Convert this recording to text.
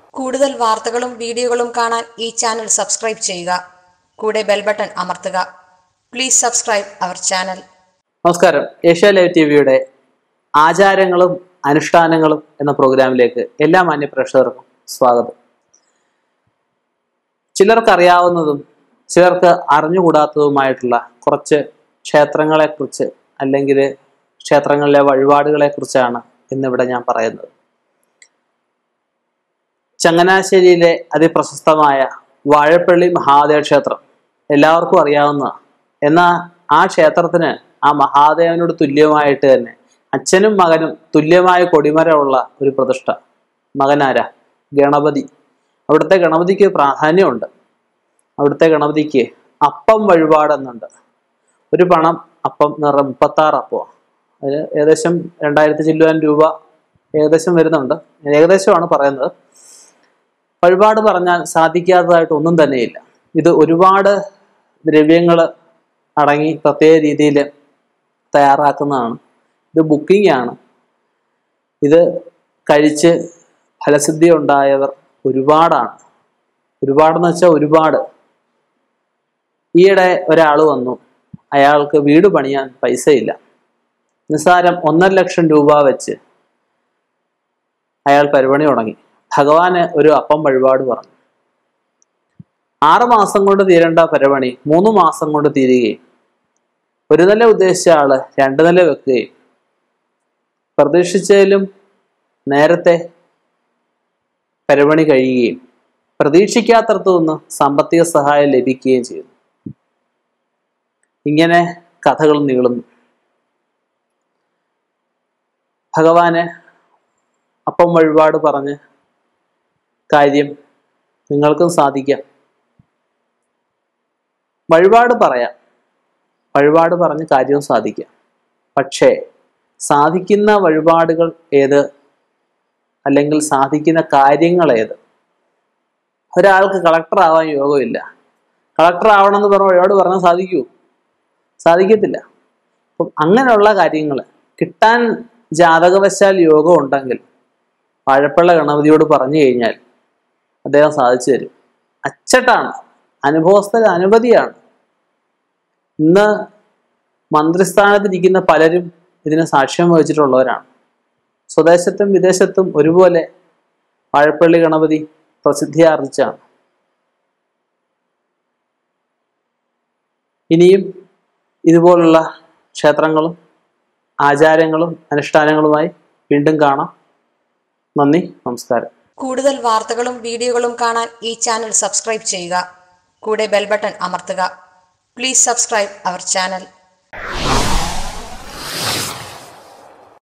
കൂടുതൽ വാർത്തകളും വീഡിയോകളും കാണാൻ ഈ ചാനൽ സബ്സ്ക്രൈബ് ചെയ്യുക കൂടെ ബെൽ ബട്ടൺ അമർത്തുക പ്ലീസ് സബ്സ്ക്രൈബ് അവർ ചാനൽ നമസ്കാരം ഏഷ്യ ലൈവ് ടി വിയുടെ ആചാരങ്ങളും അനുഷ്ഠാനങ്ങളും എന്ന പ്രോഗ്രാമിലേക്ക് എല്ലാ മാന്യ പ്രേക്ഷകർക്കും സ്വാഗതം ചിലർക്ക് അറിയാവുന്നതും ചിലർക്ക് അറിഞ്ഞുകൂടാത്തതുമായിട്ടുള്ള കുറച്ച് ക്ഷേത്രങ്ങളെക്കുറിച്ച് അല്ലെങ്കിൽ ക്ഷേത്രങ്ങളിലെ വഴിപാടുകളെ കുറിച്ചാണ് ഇന്നിവിടെ ഞാൻ പറയുന്നത് ചങ്ങനാശ്ശേരിയിലെ അതിപ്രശസ്തമായ വാഴപ്പള്ളി മഹാദേവ ക്ഷേത്രം എല്ലാവർക്കും അറിയാവുന്നതാണ് എന്നാൽ ആ ക്ഷേത്രത്തിന് ആ മഹാദേവനോട് തുല്യമായിട്ട് തന്നെ അച്ഛനും മകനും തുല്യമായ കൊടിമരമുള്ള ഒരു പ്രതിഷ്ഠ മകനാര ഗണപതി അവിടുത്തെ ഗണപതിക്ക് പ്രാധാന്യമുണ്ട് അവിടുത്തെ ഗണപതിക്ക് അപ്പം വഴിപാടെന്നുണ്ട് ഒരു പണം അപ്പം എന്ന് പറഞ്ഞാൽ മുപ്പത്താറ് അപ്പമാണ് അതിന് ഏകദേശം രണ്ടായിരത്തി ചില്ലുവാൻ രൂപ ഏകദേശം വരുന്നുണ്ട് ഞാൻ ഏകദേശമാണ് പറയുന്നത് വഴിപാട് പറഞ്ഞാൽ സാധിക്കാത്തതായിട്ട് ഒന്നും തന്നെയില്ല ഇത് ഒരുപാട് ദ്രവ്യങ്ങൾ അടങ്ങി പ്രത്യേക രീതിയിൽ തയ്യാറാക്കുന്നതാണ് ഇത് ബുക്കിംഗ് ആണ് ഇത് കഴിച്ച് ഫലസിദ്ധി ഉണ്ടായവർ ഒരുപാടാണ് ഒരുപാടെന്ന് വെച്ചാൽ ഒരുപാട് ഈയിടെ ഒരാൾ വന്നു അയാൾക്ക് വീട് പണിയാൻ പൈസയില്ല നിസ്സാരം ഒന്നര ലക്ഷം രൂപ വെച്ച് അയാൾ പരിപണി തുടങ്ങി ഭഗവാന് ഒരു അപ്പം വഴിപാട് പറഞ്ഞു ആറ് മാസം കൊണ്ട് തീരേണ്ട പരിപണി മൂന്ന് മാസം കൊണ്ട് തീരുകയും ഒരു നില ഉദ്ദേശിച്ച ആള് രണ്ട് നില വെക്കുകയും പ്രതീക്ഷിച്ചതിലും നേരത്തെ പരിപണി കഴിയുകയും പ്രതീക്ഷിക്കാത്തടത്തു നിന്ന് സാമ്പത്തിക സഹായം ലഭിക്കുകയും ചെയ്തു ഇങ്ങനെ കഥകൾ നീളുന്നു ഭഗവാന് അപ്പം വഴിപാട് പറഞ്ഞ് കാര്യം നിങ്ങൾക്കും സാധിക്കാം വഴിപാട് പറയാം വഴിപാട് പറഞ്ഞ് കാര്യവും സാധിക്കാം പക്ഷേ സാധിക്കുന്ന വഴിപാടുകൾ ഏത് അല്ലെങ്കിൽ സാധിക്കുന്ന കാര്യങ്ങൾ ഏത് ഒരാൾക്ക് കളക്ടർ ആവാൻ യോഗമില്ല കളക്ടർ ആവണമെന്ന് പറഞ്ഞ വഴിപാട് പറഞ്ഞാൽ സാധിക്കൂ സാധിക്കത്തില്ല അപ്പം അങ്ങനെയുള്ള കാര്യങ്ങൾ കിട്ടാൻ ജാതകവശാൽ യോഗം ഉണ്ടെങ്കിൽ വാഴപ്പള്ള ഗണപതിയോട് പറഞ്ഞു കഴിഞ്ഞാൽ അദ്ദേഹം സാധിച്ചു തരും അച്ചട്ടാണ് അനുഭവസ്ഥ അനുമതിയാണ് ഇന്ന് മന്ത്രിസ്ഥാനത്തിരിക്കുന്ന പലരും ഇതിന് സാക്ഷ്യം വഹിച്ചിട്ടുള്ളവരാണ് സ്വദേശത്തും വിദേശത്തും ഒരുപോലെ വാഴപ്പള്ളി ഗണപതി പ്രസിദ്ധി ആർജിച്ചാണ് ഇനിയും ഇതുപോലുള്ള ക്ഷേത്രങ്ങളും ആചാരങ്ങളും അനുഷ്ഠാനങ്ങളുമായി വീണ്ടും കാണാം നന്ദി നമസ്കാരം കൂടുതൽ വാർത്തകളും വീഡിയോകളും കാണാൻ ഈ ചാനൽ സബ്സ്ക്രൈബ് ചെയ്യുക കൂടെ ബെൽ ബട്ടൺ അമർത്തുക പ്ലീസ് സബ്സ്ക്രൈബ് അവർ ചാനൽ